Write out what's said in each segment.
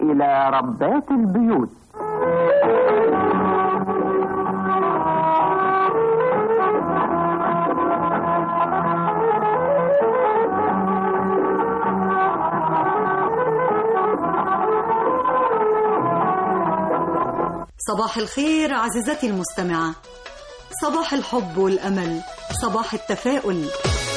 إلى ربات البيوت صباح الخير عزيزتي المستمعة صباح الحب والأمل صباح التفاؤل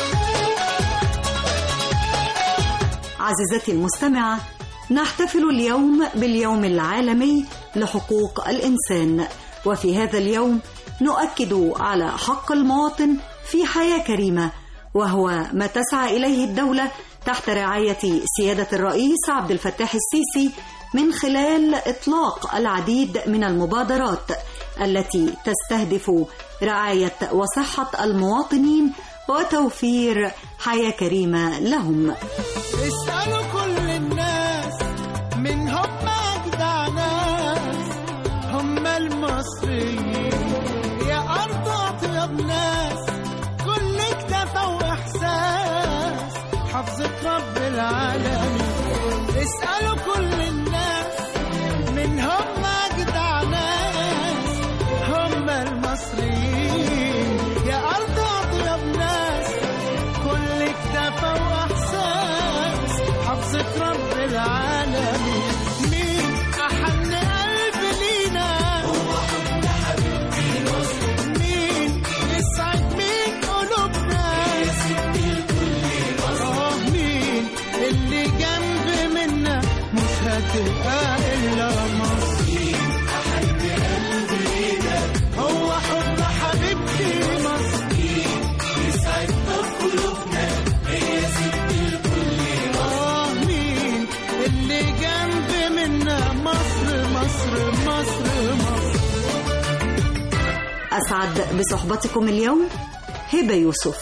عزيزتي المستمعة نحتفل اليوم باليوم العالمي لحقوق الإنسان وفي هذا اليوم نؤكد على حق المواطن في حياة كريمة وهو ما تسعى إليه الدولة تحت رعاية سيادة الرئيس عبد الفتاح السيسي من خلال إطلاق العديد من المبادرات التي تستهدف رعاية وصحة المواطنين وتوفير حياة كريمة لهم اسألوا كل الناس من هم أجدع ناس هم المصريين يا أرض أطيب ناس كل اكتفى وإحساس حفظة رب العالمين اسألوا كل الناس من هم أجدع ناس هم المصريين يا أرض أطيب ناس كل اكتفى وإحساس حفظة رب العالمين مين أحن قلب لينا هو حب حبيبتي مين يسعد مين قلوبنا يا ستي الكل آه مين اللي جنب منا مش هتبقى إلا مصر مين أحن قلب لينا هو حب حبيبتي مصر مين يسعد قلوبنا هي ستي الكل آه مين اللي جنب منا مصر مصر مصر مصر أسعد بصحبتكم اليوم هبة يوسف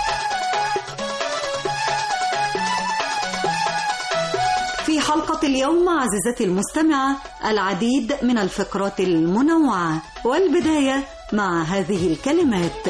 في حلقة اليوم عزيزتي المستمعة العديد من الفقرات المنوعة والبداية مع هذه الكلمات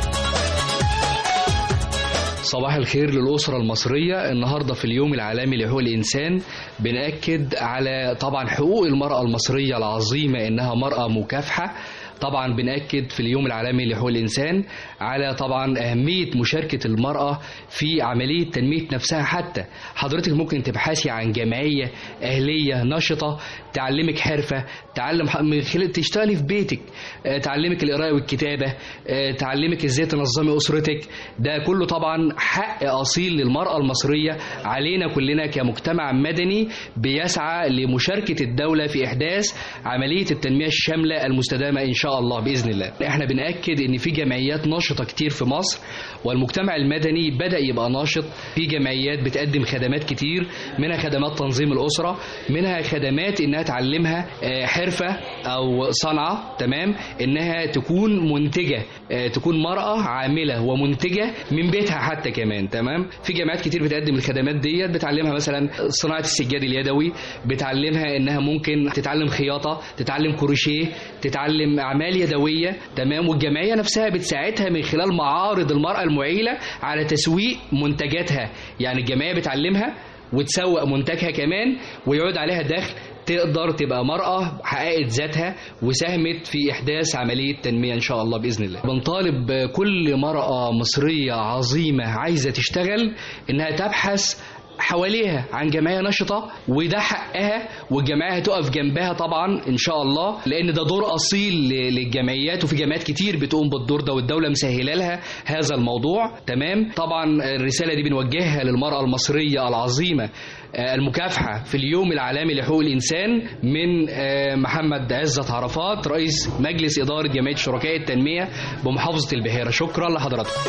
صباح الخير للأسرة المصرية النهاردة في اليوم العالمي لحقوق الإنسان بنأكد على طبعا حقوق المرأة المصرية العظيمة إنها مرأة مكافحة طبعا بنأكد في اليوم العالمي لحقوق الإنسان على طبعا أهمية مشاركة المرأة في عملية تنمية نفسها حتى حضرتك ممكن تبحثي عن جمعية أهلية نشطة تعلمك حرفة تعلم من خلال تشتغلي في بيتك آه، تعلمك القراءة والكتابة آه، تعلمك ازاي تنظمي أسرتك ده كله طبعا حق أصيل للمرأة المصرية علينا كلنا كمجتمع مدني بيسعى لمشاركة الدولة في إحداث عملية التنمية الشاملة المستدامة إن شاء الله بإذن الله احنا بنأكد إن في جمعيات نشطة كتير في مصر والمجتمع المدني بدأ يبقى ناشط في جمعيات بتقدم خدمات كتير منها خدمات تنظيم الأسرة منها خدمات إنها تعلمها آه، حرفة أو صنعة تمام إنها تكون منتجة آه، تكون مرأة عاملة ومنتجة من بيتها حتى كمان تمام في جامعات كتير بتقدم الخدمات ديت بتعلمها مثلا صناعة السجاد اليدوي بتعلمها إنها ممكن تتعلم خياطة تتعلم كروشيه تتعلم أعمال يدوية تمام والجمعية نفسها بتساعدها من خلال معارض المرأة المعيلة على تسويق منتجاتها يعني الجمعية بتعلمها وتسوق منتجها كمان ويعود عليها دخل تقدر تبقى مرأة حققت ذاتها وساهمت في إحداث عملية تنمية إن شاء الله بإذن الله بنطالب كل مرأة مصرية عظيمة عايزة تشتغل إنها تبحث حواليها عن جمعيه نشطه وده حقها والجمعيه هتقف جنبها طبعا ان شاء الله لان ده دور اصيل ل- للجمعيات وفي جمعيات كتير بتقوم بالدور ده والدوله مسهله لها هذا الموضوع تمام طبعا الرساله دي بنوجهها للمراه المصريه العظيمه آه، المكافحه في اليوم العالمي لحقوق الانسان من آه، محمد عزت عرفات رئيس مجلس اداره جمعيه شركاء التنميه بمحافظه البحيره شكرا لحضراتكم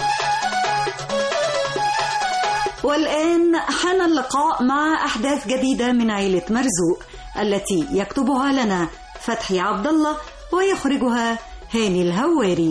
والآن حان اللقاء مع أحداث جديدة من عيلة مرزوق التي يكتبها لنا فتحي عبد الله ويخرجها هاني الهواري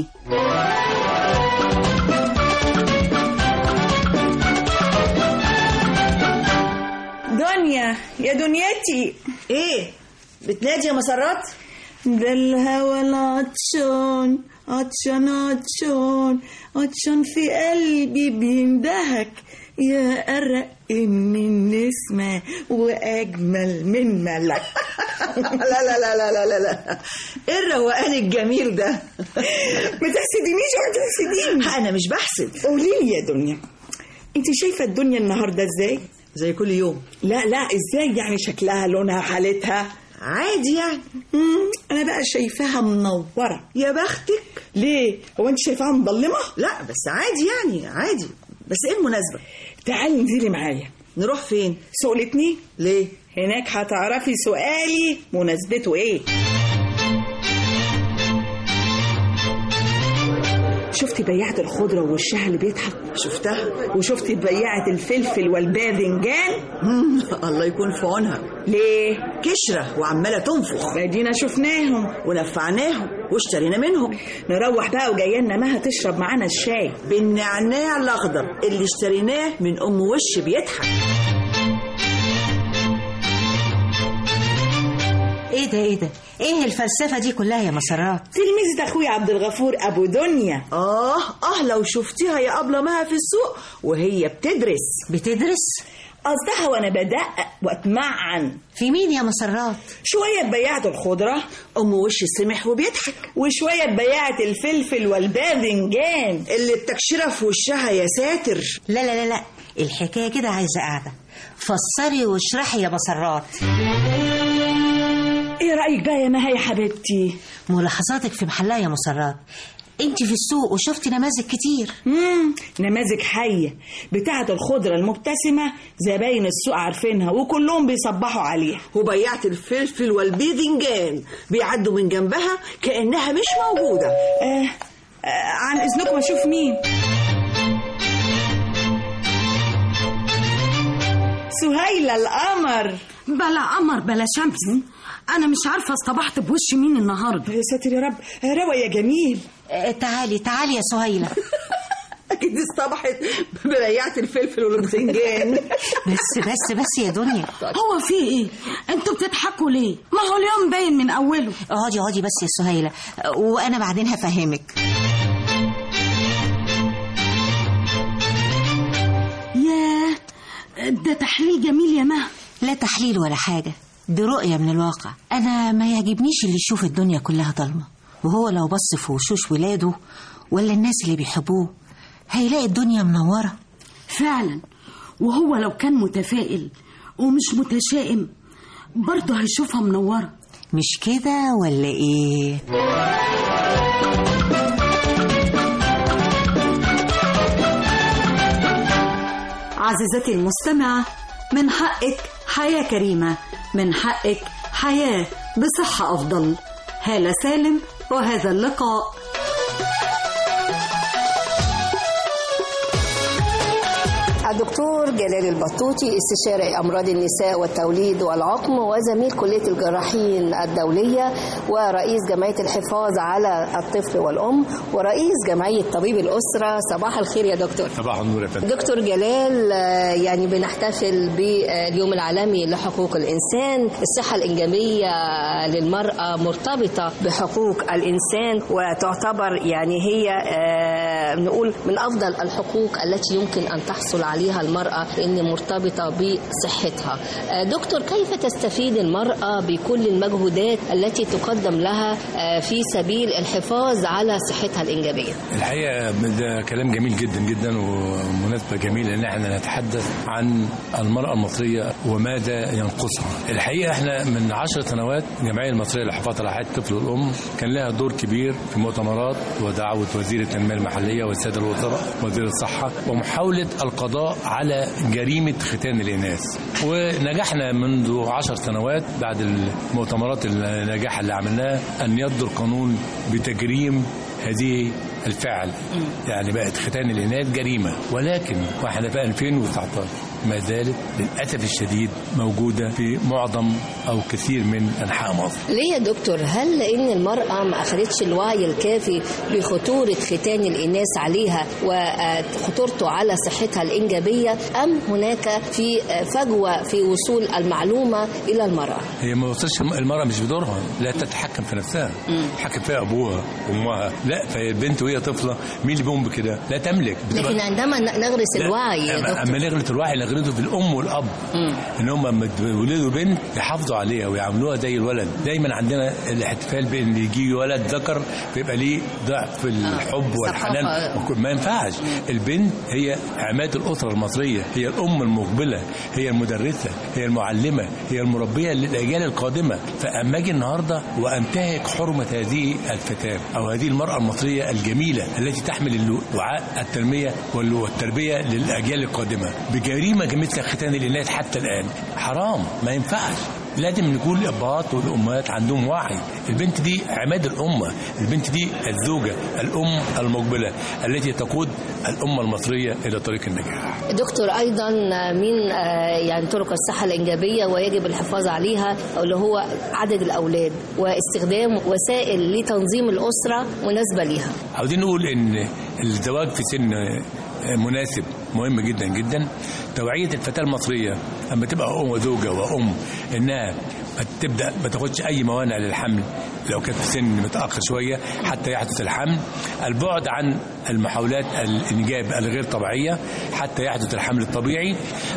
دنيا يا دنيتي ايه بتنادي يا مسرات ده الهوى العطشان عطشان عطشان عطشان في قلبي بيندهك يا أرق من نسمة وأجمل من ملك لا لا لا لا لا لا لا ايه الروقان الجميل ده ما تحسدينيش ولا تحسديني انا مش بحسد قولي لي يا دنيا انت شايفة الدنيا النهاردة ازاي؟ زي كل يوم لا لا ازاي يعني شكلها لونها حالتها عادي يعني مم، انا بقى شايفاها منورة يا بختك ليه؟ هو انت شايفاها مظلمة؟ لا بس عادي يعني عادي بس ايه المناسبة تعالي انزلي معايا نروح فين سوق الاتنين ليه هناك هتعرفي سؤالي مناسبته ايه شفتي بياعة الخضرة ووشها اللي بيضحك شفتها وشفتي بياعة الفلفل والباذنجان مم، الله يكون في عونها ليه؟ كشرة وعمالة تنفخ ادينا شفناهم ونفعناهم واشترينا منهم نروح بقى وجايه لنا مها تشرب معانا الشاي بالنعناع الاخضر اللي اشتريناه من ام وش بيضحك ايه ده ايه ده ايه الفلسفه دي كلها يا مسرات تلميذة اخويا عبد الغفور ابو دنيا اه اه لو شفتيها يا ابله مها في السوق وهي بتدرس بتدرس قصدها وانا بدقق واتمعن في مين يا مسرات شويه بياعة الخضره ام وش سمح وبيضحك وشويه بياعة الفلفل والباذنجان اللي التكشيره في وشها يا ساتر لا لا لا لا الحكايه كده عايزه قاعده فسري واشرحي يا مسرات ايه رايك بقى يا مها يا حبيبتي ملاحظاتك في محلها يا مسرات انت في السوق وشفتي نماذج كتير مم. نماذج حيه بتاعة الخضره المبتسمه زباين السوق عارفينها وكلهم بيصبحوا عليها وبيعت الفلفل والبيذنجان بيعدوا من جنبها كانها مش موجوده آه. آه. عن اذنكم اشوف مين سهيلة القمر بلا قمر بلا شمس انا مش عارفه اصطبحت بوش مين النهارده يا ساتر يا رب روى يا جميل آه، تعالي تعالي يا سهيلة اكيد اصطبحت ببيعت الفلفل والباذنجان بس بس بس يا دنيا هو في ايه انتوا بتضحكوا ليه ما هو اليوم باين من اوله اقعدي اقعدي بس يا سهيلة آه، وانا بعدين هفهمك ياه ده تحليل جميل يا مها لا تحليل ولا حاجة دي رؤية من الواقع أنا ما يعجبنيش اللي يشوف الدنيا كلها ضلمة وهو لو بص في وشوش ولاده ولا الناس اللي بيحبوه هيلاقي الدنيا منورة فعلا وهو لو كان متفائل ومش متشائم برضه هيشوفها منوره مش كده ولا إيه؟ عزيزتي المستمعة من حقك حياة كريمة من حقك حياة بصحة أفضل هالة سالم وهذا اللقاء الدكتور جلال البطوطي استشاري امراض النساء والتوليد والعقم وزميل كليه الجراحين الدوليه ورئيس جمعيه الحفاظ على الطفل والام ورئيس جمعيه طبيب الاسره صباح الخير يا دكتور صباح النور يا فندم دكتور جلال آه، يعني بنحتفل باليوم العالمي لحقوق الإنسان الصحة الإنجابية للمرأة مرتبطة بحقوق الإنسان وتعتبر يعني هي آه، نقول من أفضل الحقوق التي يمكن أن تحصل عليها المرأة إن مرتبطة بصحتها آه، دكتور كيف تستفيد المرأة بكل المجهودات التي تقدم لها آه، في سبيل الحفاظ على صحتها الإنجابية الحقيقه ده كلام جميل جدا جدا ومناسبه جميله ان احنا نتحدث عن المراه المصريه وماذا ينقصها. الحقيقه احنا من عشر سنوات الجمعيه المصريه للحفاظ على حياه الطفل والام كان لها دور كبير في مؤتمرات ودعوه وزير التنميه المحليه والساده الوزراء وزير الصحه ومحاوله القضاء على جريمه ختان الاناث. ونجحنا منذ عشر سنوات بعد المؤتمرات الناجحه اللي عملناها ان يصدر قانون بتجريم هذه الفعل يعني بقت ختان الاناث جريمه ولكن واحنا في 2019 ما زالت للاسف الشديد موجوده في معظم او كثير من انحاء مصر ليه يا دكتور هل لان المراه ما اخذتش الوعي الكافي بخطوره ختان الاناث عليها وخطورته على صحتها الانجابيه ام هناك في فجوه في وصول المعلومه الى المراه هي ما وصلش المراه مش بدورها لا تتحكم في نفسها تتحكم فيها ابوها وامها لا فهي البنت وهي طفله مين اللي بيقوم بكده لا تملك بتبقى- لكن عندما نغرس لا، الوعي يا أما- دكتور اما نغلط الوعي نغلطه في الام والاب ان هم لما يولدوا بنت يحافظوا عليها ويعاملوها زي الولد دايما عندنا الاحتفال بان يجي ولد ذكر بيبقى ليه ضعف الحب والحنان ثقافة. ما ينفعش البنت هي عماد الاسره المصريه هي الام المقبله هي المدرسه هي المعلمه هي المربيه للاجيال القادمه فاما اجي النهارده وانتهك حرمه هذه الفتاه او هذه المراه المصريه الجميله التي تحمل وعاء التنميه وال- والتربيه للاجيال القادمه بجريمه كمثل ختان الاناث حتى الان حرام ما ينفعش لازم نكون الابهات والامهات عندهم وعي البنت دي عماد الامه البنت دي الزوجه الام المقبله التي تقود الامه المصريه الى طريق النجاح دكتور ايضا من آه، يعني طرق الصحه الانجابيه ويجب الحفاظ عليها اللي هو عدد الاولاد واستخدام وسائل لتنظيم الاسره مناسبه ليها عاوزين نقول ان الزواج في سن مناسب مهم جدا جدا توعيه الفتاه المصريه اما تبقى ام وزوجه وام انها ما تبدا ما تاخدش اي موانع للحمل لو كانت في سن متاخر شويه حتى يحدث الحمل البعد عن المحاولات الانجاب الغير طبيعيه حتى يحدث الحمل الطبيعي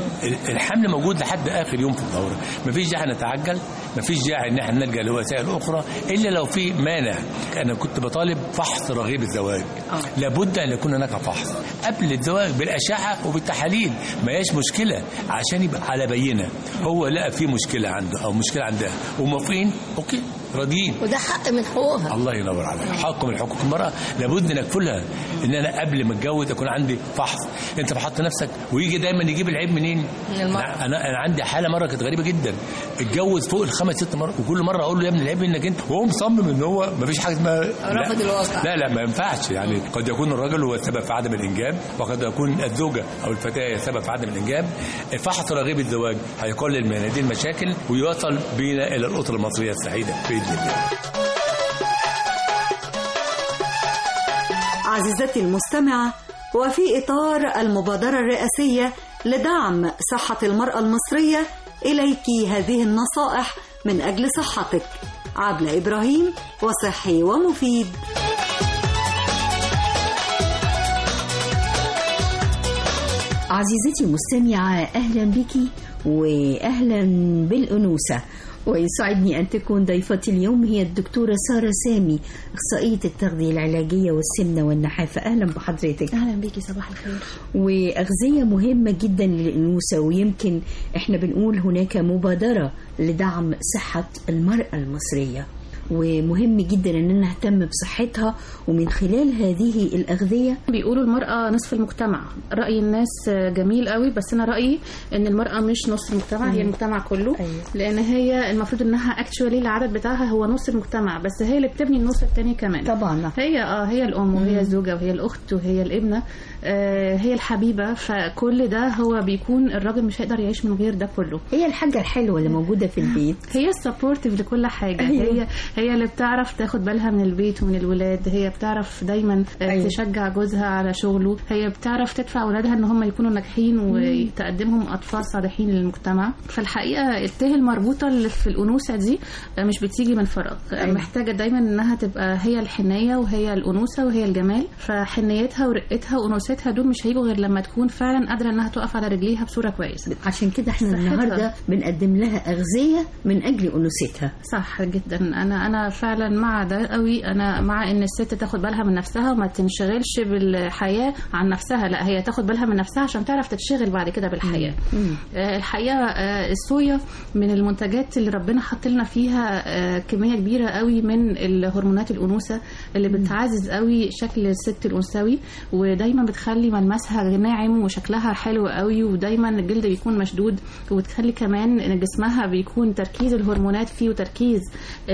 الحمل موجود لحد اخر يوم في الدوره مفيش داعي نتعجل مفيش داعي ان احنا نلجا لوسائل اخرى الا لو في مانع انا كنت بطالب فحص رغيب الزواج لابد ان يكون هناك فحص قبل الزواج بالاشعه وبالتحاليل ما هياش مشكله عشان يبقى على بينه هو لقى في مشكله عنده او مشكله عندها وموافقين اوكي راضيين وده حق من حقوقها الله ينور عليك حق من حقوق المرأة لابد نكفلها ان انا قبل ما اتجوز يكون عندي فحص انت فحصت نفسك ويجي دايما يجيب العيب منين من المرأة. انا انا عندي حاله مره كانت غريبه جدا اتجوز فوق الخمس ست مرات وكل مره اقول له يا ابني العيب منك انت وهو مصمم ان هو ما فيش حاجه اسمها رافض لا. الواقع. لا لا ما ينفعش يعني قد يكون الرجل هو السبب في عدم الانجاب وقد يكون الزوجه او الفتاه هي السبب في عدم الانجاب فحص رغيب الزواج هيقلل من هذه المشاكل ويوصل بينا الى الاسره المصريه السعيده باذن الله عزيزتي المستمعة وفي إطار المبادرة الرئاسية لدعم صحة المرأة المصرية إليك هذه النصائح من أجل صحتك عبلة إبراهيم وصحي ومفيد عزيزتي المستمعة أهلا بك وأهلا بالأنوثة ويسعدني أن تكون ضيفتي اليوم هي الدكتورة سارة سامي أخصائية التغذية العلاجية والسمنة والنحافة أهلا بحضرتك أهلا بيكي صباح الخير وأغذية مهمة جدا للأنوثة ويمكن إحنا بنقول هناك مبادرة لدعم صحة المرأة المصرية ومهم جدا ان نهتم بصحتها ومن خلال هذه الاغذيه بيقولوا المرأة نصف المجتمع رأي الناس جميل قوي بس أنا رأيي إن المرأة مش نصف المجتمع هي مم. المجتمع كله أيوة. لأن هي المفروض إنها اكشولي العدد بتاعها هو نص المجتمع بس هي اللي بتبني النص التاني كمان طبعا هي اه هي الأم وهي مم. الزوجة وهي الأخت وهي الابنة آه هي الحبيبة فكل ده هو بيكون الراجل مش هيقدر يعيش من غير ده كله هي الحاجه الحلوه اللي موجوده في البيت هي السبورتيف لكل حاجه أيوة. هي هي اللي بتعرف تاخد بالها من البيت ومن الولاد هي بتعرف دايما أيوة. أيوة. تشجع جوزها على شغله هي بتعرف تدفع اولادها ان هم يكونوا ناجحين وتقدمهم اطفال صالحين للمجتمع فالحقيقه الته المربوطه اللي في الانوثه دي مش بتيجي من فراغ أيوة. محتاجه دايما انها تبقى هي الحنيه وهي الانوثه وهي الجمال فحنيتها ورقتها وانوثتها دول مش هيجوا غير لما تكون فعلا قادره انها تقف على رجليها بصوره كويسه عشان كده احنا صحتها. النهارده بنقدم لها اغذيه من اجل انوثتها صح جدا انا انا فعلا مع ده قوي انا مع ان الست تاخد بالها من نفسها وما تنشغلش بالحياه عن نفسها لا هي تاخد بالها من نفسها عشان تعرف تتشغل بعد كده بالحياه آه، الحقيقه آه، الصويا من المنتجات اللي ربنا حط لنا فيها آه، كميه كبيره قوي من الهرمونات الانوثه اللي بتعزز قوي شكل الست الانثوي ودايما بتخلي ملمسها ناعم وشكلها حلو قوي ودايما الجلد بيكون مشدود وتخلي كمان ان جسمها بيكون تركيز الهرمونات فيه وتركيز ال-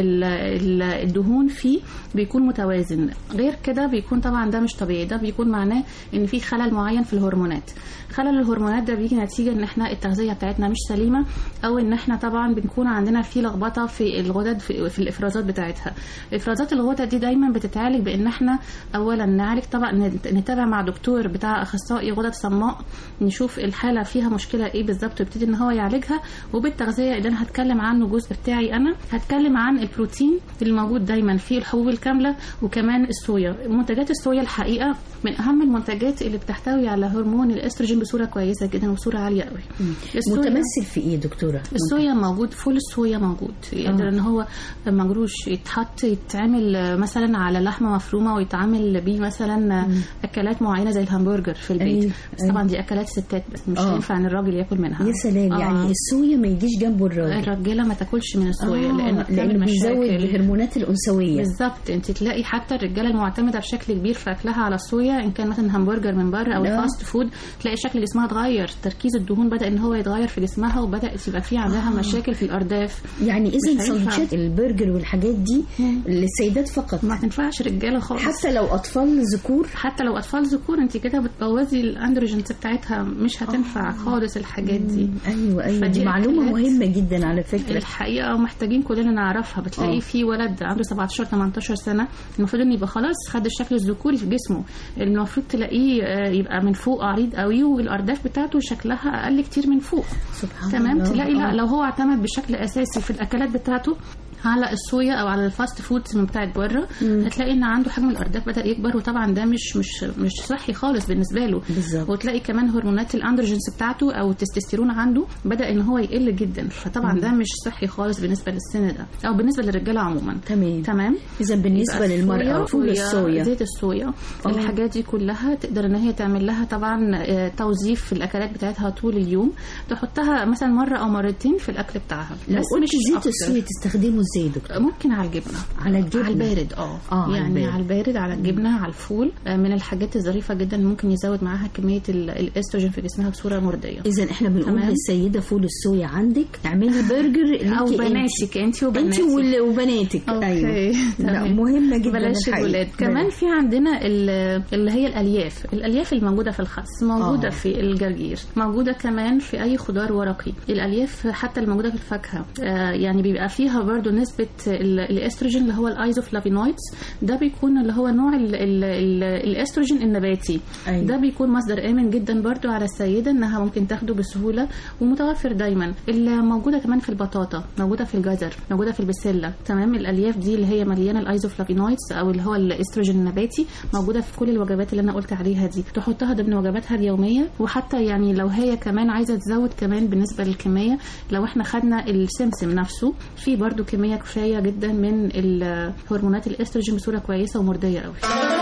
ال- الدهون فيه بيكون متوازن غير كده بيكون طبعا ده مش طبيعي ده بيكون معناه ان في خلل معين في الهرمونات خلل الهرمونات ده بيجي نتيجه ان احنا التغذيه بتاعتنا مش سليمه او ان احنا طبعا بنكون عندنا في لخبطه في الغدد في, في الافرازات بتاعتها افرازات الغدد دي دايما بتتعالج بان احنا اولا نعالج طبعا نت- نتابع مع دكتور بتاع اخصائي غدد صماء نشوف الحاله فيها مشكله ايه بالظبط ويبتدي ان هو يعالجها وبالتغذيه اللي انا هتكلم عنه الجزء بتاعي انا هتكلم عن البروتين اللي موجود دايما في الحبوب الكامله وكمان الصويا منتجات الصويا الحقيقه من اهم المنتجات اللي بتحتوي على هرمون الاستروجين بصوره كويسه جدا وبصوره عاليه قوي الصويا- متمثل في ايه دكتوره الصويا موجود فول الصويا موجود يقدر ان هو مجروش يتحط يتعمل مثلا على لحمه مفرومه ويتعمل بيه مثلا اكلات معينه زي الهمبرجر في البيت أيوة، بس أيوة. طبعا دي اكلات ستات بس مش آه. هينفع ان الراجل ياكل منها يا سلام آه. يعني الصويا ما يجيش جنبه الراجل الرجاله ما تاكلش من الصويا آه، لان بتعمل لانه بيزود مشاكل. الهرمونات الانثويه بالظبط انت تلاقي حتى الرجاله المعتمده بشكل كبير في اكلها على الصويا ان كان مثلا همبرجر من بره او آه. الفاست فود تلاقي شكل جسمها اتغير تركيز الدهون بدا ان هو يتغير في جسمها وبدات يبقى في عندها آه. مشاكل في الارداف يعني اذا مش هينفع. سندوتشات البرجر والحاجات دي للسيدات فقط ما تنفعش رجاله خالص حتى لو اطفال ذكور حتى لو اطفال ذكور انت كده بتبوظي الاندروجينز بتاعتها مش هتنفع خالص الحاجات دي ايوه ايوه فدي دي معلومه أكلات مهمه جدا على فكره الحقيقه محتاجين كلنا نعرفها بتلاقي آه. في ولد عنده 17 18 سنه المفروض انه يبقى خلاص خد الشكل الذكوري في جسمه المفروض تلاقيه آه، يبقى من فوق عريض قوي والارداف بتاعته شكلها اقل كتير من فوق سبحان تمام الله. تلاقي لا آه. لو هو اعتمد بشكل اساسي في الاكلات بتاعته على الصويا او على الفاست فودز من بتاعت بره هتلاقي ان عنده حجم الارداف بدا يكبر وطبعا ده مش مش مش صحي خالص بالنسبه له بالظبط. وتلاقي كمان هرمونات الاندروجينز بتاعته او التستوستيرون عنده بدا ان هو يقل جدا فطبعا ده مش صحي خالص بالنسبه للسن ده او بالنسبه للرجاله عموما تمام تمام اذا بالنسبه يبقى للمراه الصويا فول الصويا زيت الصويا آه. الحاجات دي كلها تقدر ان هي تعمل لها طبعا آه، توظيف في الاكلات بتاعتها طول اليوم تحطها مثلا مره او مرتين في الاكل بتاعها لو بس قلت مش زيت أكتر. الصويا تستخدمه ازاي يا دكتور ممكن على الجبنه على الجبنة؟ على البارد اه, آه، على يعني البارد. على البارد على الجبنه على الفول آه، من الحاجات الظريفه جدا اللي ممكن يزود معاها كميه ال- الاستروجين في جسمها بصوره مرضيه اذا احنا بنقول تمام. للسيده فول الصويا عندك اعملي برجر او ليكي بناتك انت انت وبناتك وال- وبناتك اوكي ايوه لا تمام. مهمه جدا بلاش الحقيقة. الولاد كمان في عندنا ال- اللي هي الالياف الالياف اللي موجوده في الخس موجوده آه. آه. في الجرجير موجوده كمان في اي خضار ورقي الالياف حتى اللي موجوده في الفاكهه آه يعني بيبقى فيها برضو نسبه ال- الاستروجين اللي هو الايزوفلافينويدز ده بيكون اللي هو نوع ال ال ال الاستروجين النباتي أيوة. ده بيكون مصدر امن جدا برضو على السيده انها ممكن تاخده بسهوله ومتوفر دايما اللي موجوده كمان في البطاطا موجوده في الجزر موجوده في البسله تمام الالياف دي اللي هي مليانه الايزوفلافينويدز او اللي هو الاستروجين النباتي موجوده في كل الوجبات اللي انا قلت عليها دي تحطها ضمن وجباتها اليوميه وحتى يعني لو هي كمان عايزه تزود كمان بالنسبه للكميه لو احنا خدنا السمسم نفسه في برضو كميه كفايه جدا من ال- هرمونات الاستروجين بصوره كويسه ومرضيه قوي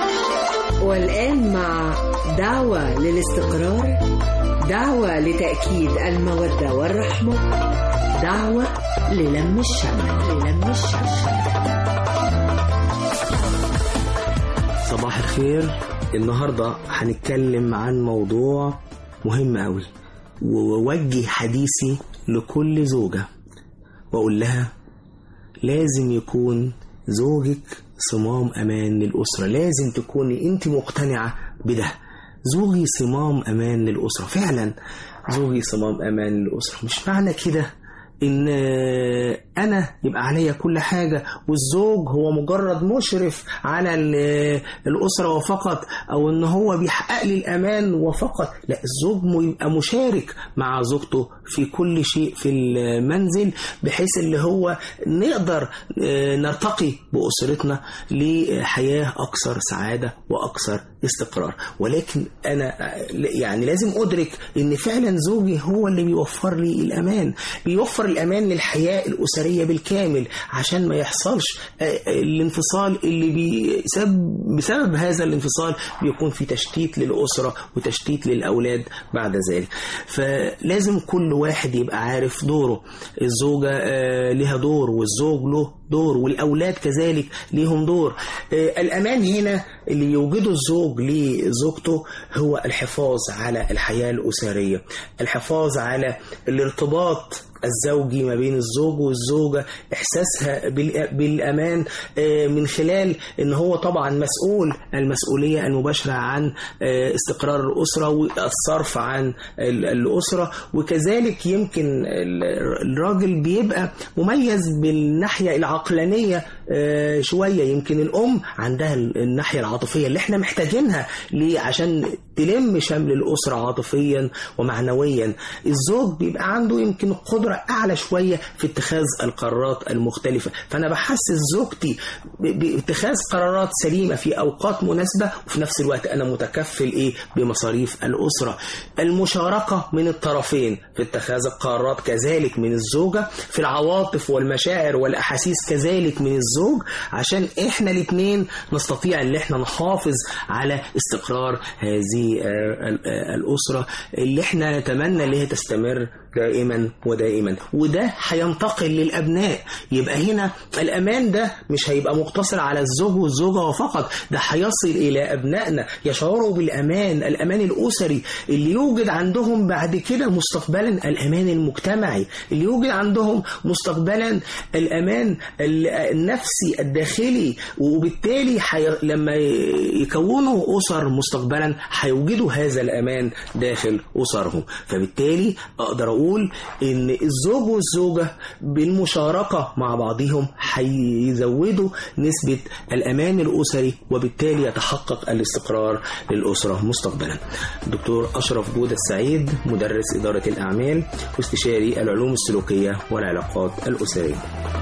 والآن مع دعوة للاستقرار دعوة لتأكيد المودة والرحمة دعوة للم الشمل للم الشمل صباح الخير النهاردة هنتكلم عن موضوع مهم قوي ووجه حديثي لكل زوجة وأقول لها لازم يكون زوجك صمام أمان للأسرة لازم تكوني أنت مقتنعة بده زوجي صمام أمان للأسرة فعلا زوجي صمام أمان للأسرة مش معنى كده ان انا يبقى عليا كل حاجة والزوج هو مجرد مشرف على ال- الاسرة وفقط او ان هو بيحقق لي الامان وفقط لا الزوج م- يبقى مشارك مع زوجته في كل شيء في المنزل بحيث اللي هو نقدر آه، نرتقي باسرتنا لحياة اكثر سعادة واكثر استقرار ولكن انا آه، يعني لازم ادرك ان فعلا زوجي هو اللي بيوفر لي الامان بيوفر الامان للحياه الاسريه بالكامل عشان ما يحصلش آه، آه، الانفصال اللي بيسبب بسبب هذا الانفصال بيكون في تشتيت للاسره وتشتيت للاولاد بعد ذلك فلازم كل واحد يبقى عارف دوره الزوجه آه، لها دور والزوج له دور والأولاد كذلك ليهم دور آه، الأمان هنا اللي يوجده الزوج لزوجته هو الحفاظ على الحياة الأسرية الحفاظ على الارتباط الزوجي ما بين الزوج والزوجة إحساسها بال- بالأمان آه، من خلال إن هو طبعا مسؤول المسؤولية المباشرة عن آه، استقرار الأسرة والصرف عن ال- الأسرة وكذلك يمكن ال- الراجل بيبقى مميز بالناحية العقلانية آه، شوية يمكن الأم عندها ال- الناحية العاطفية اللي احنا محتاجينها ليه عشان تلم شمل الأسرة عاطفيا ومعنويا الزوج بيبقى عنده يمكن قدرة أعلى شوية في اتخاذ القرارات المختلفة فأنا بحسس زوجتي ب- باتخاذ قرارات سليمة في أوقات مناسبة وفي نفس الوقت أنا متكفل إيه بمصاريف الأسرة المشاركة من الطرفين في اتخاذ القرارات كذلك من الزوجة في العواطف والمشاعر والأحاسيس كذلك من الزوج عشان إحنا الاثنين نستطيع ان احنا نحافظ على استقرار هذه آه، ال- آه، الأسرة اللي احنا نتمنى ان هي تستمر دائما ودائما وده هينتقل للأبناء يبقى هنا الأمان ده مش هيبقى مقتصر على الزوج والزوجة فقط ده هيصل إلى أبنائنا يشعروا بالأمان الأمان الأسري اللي يوجد عندهم بعد كده مستقبلا الأمان المجتمعي اللي يوجد عندهم مستقبلا الأمان ال- النفسي الداخلي وبالتالي حي... لما يكونوا أسر مستقبلا هيوجدوا هذا الأمان داخل أسرهم فبالتالي أقدر أقول إن الزوج والزوجة بالمشاركة مع بعضهم هيزودوا نسبة الأمان الأسري وبالتالي يتحقق الاستقرار للأسرة مستقبلا دكتور أشرف جودة السعيد مدرس إدارة الأعمال واستشاري العلوم السلوكية والعلاقات الأسرية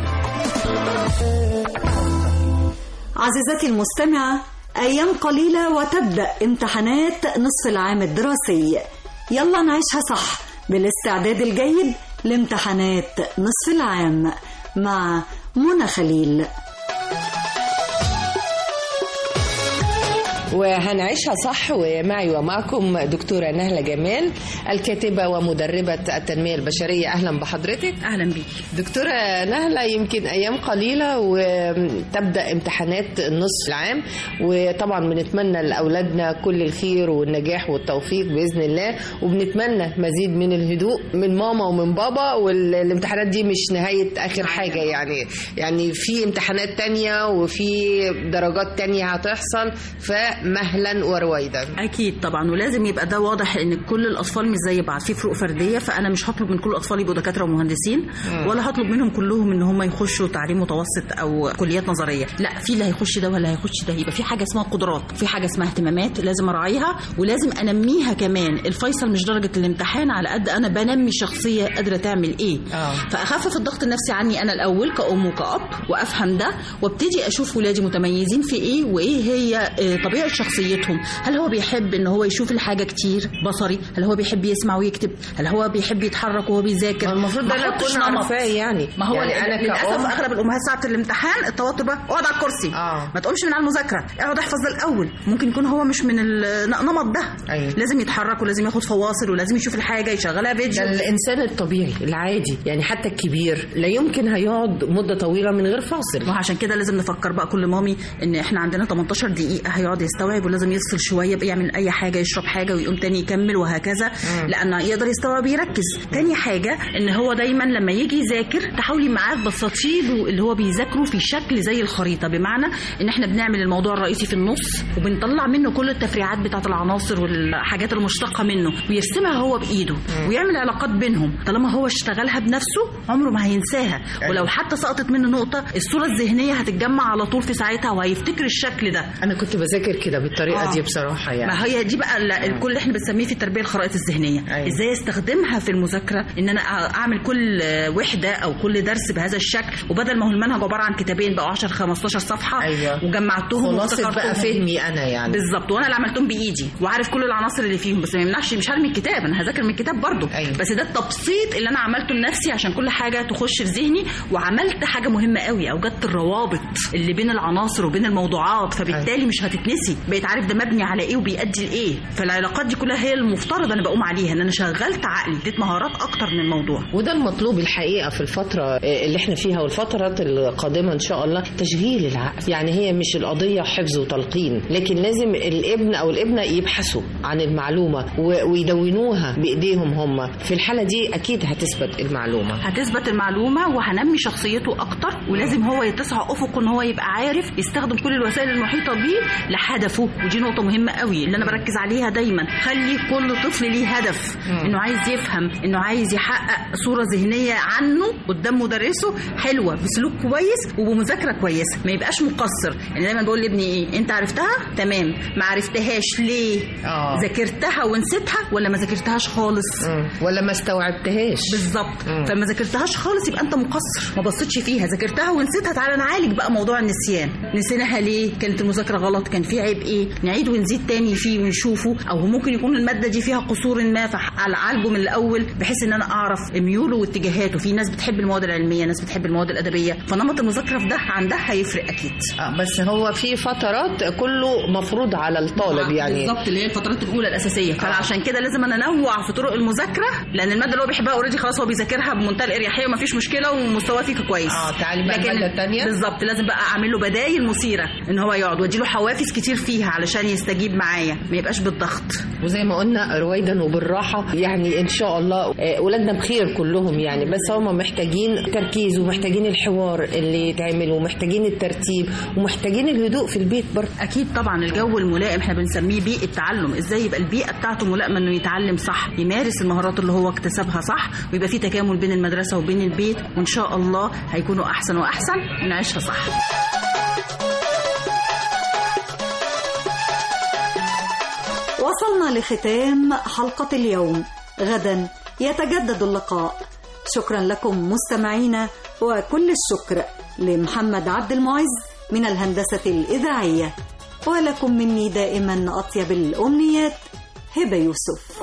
عزيزتي المستمعة أيام قليلة وتبدأ امتحانات نصف العام الدراسي يلا نعيشها صح بالاستعداد الجيد لامتحانات نصف العام مع منى خليل وهنعيشها صح ومعي ومعكم دكتورة نهلة جمال الكاتبة ومدربة التنمية البشرية أهلا بحضرتك أهلا بيك دكتورة نهلة يمكن أيام قليلة وتبدأ امتحانات النصف العام وطبعا بنتمنى لأولادنا كل الخير والنجاح والتوفيق بإذن الله وبنتمنى مزيد من الهدوء من ماما ومن بابا والامتحانات دي مش نهاية آخر حاجة يعني يعني في امتحانات تانية وفي درجات تانية هتحصل فمهلا ورويدا اكيد طبعا ولازم يبقى ده واضح ان كل الاطفال مش زي بعض في فروق فرديه فانا مش هطلب من كل الاطفال يبقوا دكاتره ومهندسين مم. ولا هطلب منهم كلهم ان هم يخشوا تعليم متوسط او كليات نظريه لا في اللي هيخش ده ولا هيخش ده يبقى في حاجه اسمها قدرات في حاجه اسمها اهتمامات لازم اراعيها ولازم انميها كمان الفيصل مش درجه الامتحان على قد انا بنمي شخصيه قادره تعمل ايه آه. فاخفف الضغط النفسي عني انا الاول كأم وكأب وافهم ده وابتدي اشوف ولادي متميزين في ايه وايه هي آه، طبيعه شخصيتهم هل هو بيحب ان هو يشوف الحاجه كتير بصري هل هو بيحب يسمع ويكتب هل هو بيحب يتحرك وهو بيذاكر المفروض ده ما أنا أحطش أكون نمط. عارفاه يعني. ما هو يعني يعني أنا انا للاسف كأم- اغلب الامهات ساعه الامتحان التوتر بقى اقعد على الكرسي آه. ما تقومش من على المذاكره اقعد احفظ ده الاول ممكن يكون هو مش من النمط ده أيوة. لازم يتحرك ولازم ياخد فواصل ولازم يشوف الحاجه يشغلها فيديو ده الانسان الطبيعي العادي يعني حتى الكبير لا يمكن هيقعد مده طويله من غير فاصل ما هو عشان كده لازم نفكر بقى كل مامي ان احنا عندنا 18 دقيقه هيقعد يستوعب ولازم يفصل شويه بقى يعمل اي حاجه يشرب حاجه ويقوم تاني يكمل وهكذا لان يقدر يستوعب يركز تاني حاجه ان هو دايما لما يجي يذاكر تحاولي معاه بساطيله اللي هو بيذاكره في شكل زي الخريطه بمعنى ان احنا بنعمل الموضوع الرئيسي في النص وبنطلع منه كل التفريعات بتاعه العناصر والحاجات المشتقه منه ويرسمها هو بايده ويعمل علاقات بينهم طالما هو اشتغلها بنفسه عمره ما هينساها ولو حتى سقطت منه نقطه الصوره الذهنيه هتتجمع على طول في ساعتها وهيفتكر الشكل ده انا كنت بذاكر كده بالطريقه آه. دي بصراحه يعني ما هي دي بقى ال- الكل اللي احنا بنسميه في التربيه الخرائط الذهنيه أيوة. ازاي استخدمها في المذاكره ان انا أ- اعمل كل وحده او كل درس بهذا الشكل وبدل ما هو المنهج عباره عن كتابين بقى 10 15 صفحه أيوة. وجمعتهم خلاصة بقى وافتكرتهم. فهمي انا يعني بالظبط وانا اللي عملتهم بايدي وعارف كل العناصر اللي فيهم بس ما يمنعش مش هرمي الكتاب انا هذاكر من الكتاب برضو أيوة. بس ده التبسيط اللي انا عملته لنفسي عشان كل حاجه تخش في ذهني وعملت حاجه مهمه قوي اوجدت الروابط اللي بين العناصر وبين الموضوعات فبالتالي مش هتتنسي نفسي بقيت عارف ده مبني على ايه وبيأدي لايه فالعلاقات دي كلها هي المفترض انا بقوم عليها ان انا شغلت عقلي اديت مهارات اكتر من الموضوع وده المطلوب الحقيقه في الفتره اللي احنا فيها والفترات القادمه ان شاء الله تشغيل العقل يعني هي مش القضيه حفظ وتلقين لكن لازم الابن او الابنه يبحثوا عن المعلومه و- ويدونوها بايديهم هم في الحاله دي اكيد هتثبت المعلومه هتثبت المعلومه وهنمي شخصيته اكتر ولازم هو يتسع افقه ان هو يبقى عارف يستخدم كل الوسائل المحيطه بيه لهدفه ودي نقطه مهمه قوي اللي انا بركز عليها دايما خلي كل طفل ليه هدف انه عايز يفهم انه عايز يحقق صوره ذهنيه عنه قدام مدرسه حلوه بسلوك كويس وبمذاكره كويسه ما يبقاش مقصر يعني دايما بقول لابني ايه انت عرفتها تمام ما عرفتهاش ليه آه. ذاكرتها ونسيتها ولا ما ذاكرتهاش خالص ولا ما استوعبتهاش بالظبط مم. فما ذاكرتهاش خالص يبقى انت مقصر ما بصيتش فيها ذاكرتها ونسيتها تعالى نعالج بقى موضوع النسيان نسيناها ليه كانت المذاكره غلط كان في عيب ايه نعيد ونزيد تاني فيه ونشوفه او ممكن يكون الماده دي فيها قصور ما فاعالجه من الاول بحيث ان انا اعرف ميوله واتجاهاته في ناس بتحب المواد العلميه ناس بتحب المواد الادبيه فنمط المذاكره في ده عن ده هيفرق اكيد آه، بس هو في فترات كله مفروض على الطالب يعني بالظبط اللي هي الفترات الاولى الاساسيه فعشان كده لازم انا انوع في طرق المذاكره لان الماده اللي هو بيحبها اوريدي خلاص هو بيذاكرها بمنتهى الاريحيه ومفيش مشكله ومستواه فيها كويس اه تعالي بقى المادة التانية. بالظبط لازم بقى اعمل له بدايل مثيره ان هو يقعد وادي له حوافز كتير فيها علشان يستجيب معايا ما يبقاش بالضغط وزي ما قلنا رويدا وبالراحه يعني ان شاء الله آه، اولادنا بخير كلهم يعني بس هم محتاجين تركيز ومحتاجين الحوار اللي يتعمل ومحتاجين الترتيب ومحتاجين الهدوء في البيت برضه اكيد طبعا الجو الملائم احنا بنسميه بيئه تعلم ازاي يبقى البيئه بتاعته ملائمه انه يتعلم صح يمارس المهارات اللي هو اكتسبها صح ويبقى في تكامل بين المدرسه وبين البيت وان شاء الله هيكونوا احسن واحسن ونعيشها صح وصلنا لختام حلقة اليوم غدا يتجدد اللقاء شكرا لكم مستمعينا وكل الشكر لمحمد عبد المعز من الهندسة الإذاعية ولكم مني دائما أطيب الأمنيات هبة يوسف